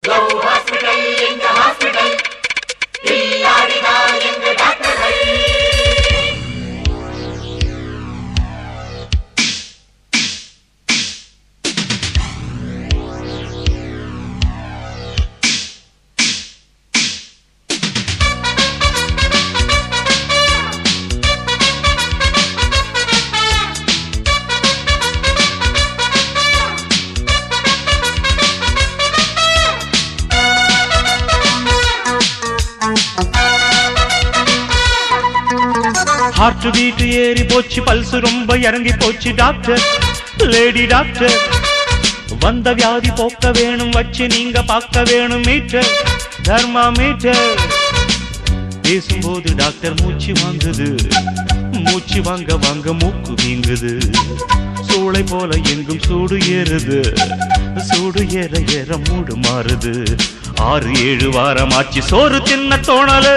Heart beat ஏறி போச்சு pulse ரொம்ப இறங்கி போச்சு டாக்டர் லேடி டாக்டர் வந்த வியாதி போக்க வேணும் வச்சு நீங்க பார்க்க வேணும் மீட்டர் தர்மா மீட்டர் பேசும்போது டாக்டர் மூச்சு வாங்குது மூச்சு வாங்க வாங்க மூக்கு வீங்குது சூளை போல எங்கும் சூடு ஏறுது சூடு ஏற ஏற மூடு மாறுது ஆறு ஏழு வாரம் ஆச்சு சோறு தின்ன தோணலு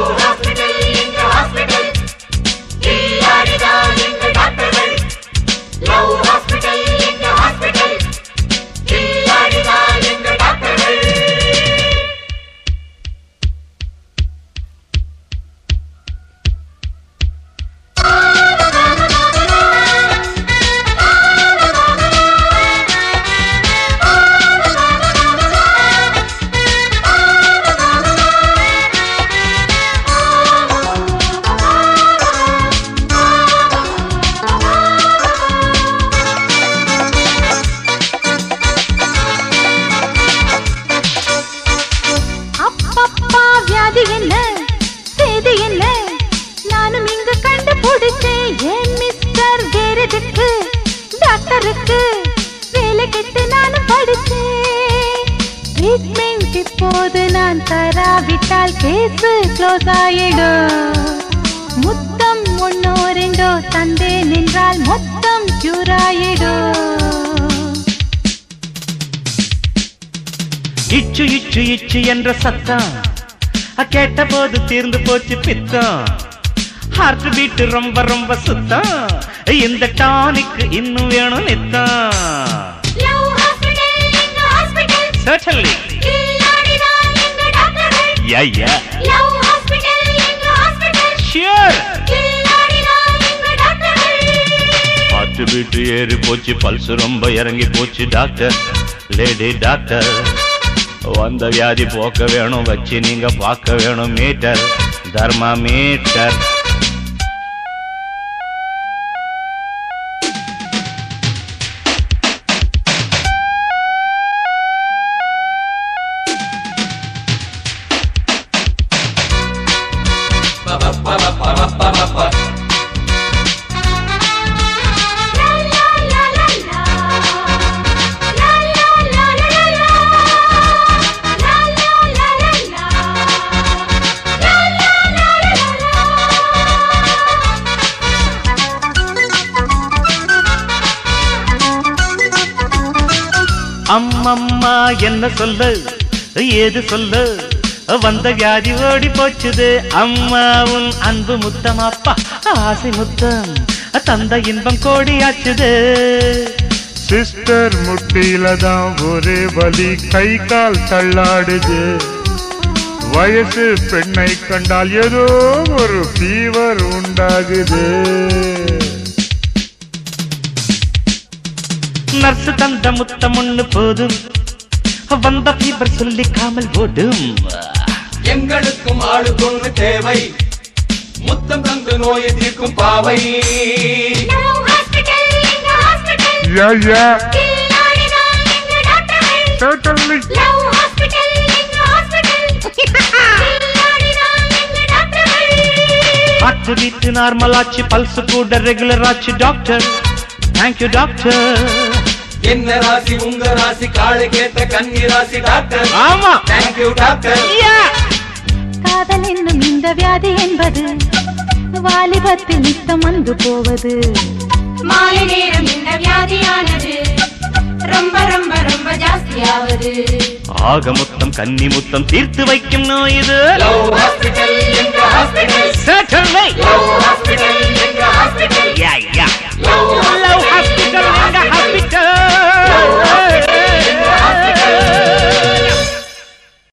அப்பப்பா வியாதி என்ன செய்தி என்ன நானும் இங்கு கண்டுபிடிச்சேன் ஏன் மிஸ்டர் வேறதுக்கு டாக்டருக்கு வேலை கெட்டு நானும் படிச்சேன் ட்ரீட்மெண்ட் இப்போது நான் தராவிட்டால் கேஸ் க்ளோஸ் ஆயிடும் முத்தம் ஒன்னோ ரெண்டோ தந்தே நின்றால் மொத்தம் கியூர் ஆயிடும் இச்சு இச்சு இச்சு என்ற சத்தம் கேட்ட போது தீர்ந்து போச்சு பித்தம் ஹார்ட் பீட் ரொம்ப ரொம்ப சுத்தம் இந்த டானிக் இன்னும் வேணும் நித்தம் Certainly. Yeah, yeah. Sure. Heart beat ஏறி போச்சு பல்ஸ் ரொம்ப இறங்கி போச்சு டாக்டர் லேடி டாக்டர் வந்த வியாதி போக்க வேணும் வச்சு நீங்க பார்க்க வேணும் மீட்டர் தர்மா மீட்டர் அம்மம்மா என்ன சொல்லு ஏது சொல்லு வந்த வியாதி ஓடி போச்சுது அம்மாவும் அன்பு முத்தம் அப்பா ஆசை முத்தம் தந்த இன்பம் கோடியாச்சுது சிஸ்டர் முட்டியில தான் ஒரே வலி கை கால் தள்ளாடுது வயசு பெண்ணை கண்டால் ஏதோ ஒரு ஃபீவர் உண்டாகுது நர்ஸ் தந்த முத்தம் ஒண்ணு போதும் வந்த ஃபீவர் சொல்லிக்காமல் ஓடும் எங்களுக்கும் ஆளுக்கொன்று தேவை முத்தம் தந்து நோயை தீர்க்கும் பாவை yeah yeah certainly heart beat normal ஆச்சு பல்ஸ் கூட ரெகுலர் ஆச்சு டாக்டர் தேங்க்யூ டாக்டர் என்ன ராசி உங்க ராசி காளை கேட்ட கன்னி ராசி டாக்டர் ஆமா தேங்க்யூ டாக்டர் காதல் என்னும் இந்த வியாதி என்பது வாலிபத்தில் நித்தம் வந்து போவது மாலை நேரம் இந்த வியாதியானது ரொம்ப ரொம்ப ரொம்ப ஜாஸ்தியாவது ஆக முத்தம் கன்னி முத்தம் தீர்த்து வைக்கும் நோய் இது லவ் ஹாஸ்பிடல் எங்க ஹாஸ்பிடல் Certainly. லவ் ஹாஸ்பிடல் எங்க hospital Yeah, yeah. Love Love hospital, எங்க hospital.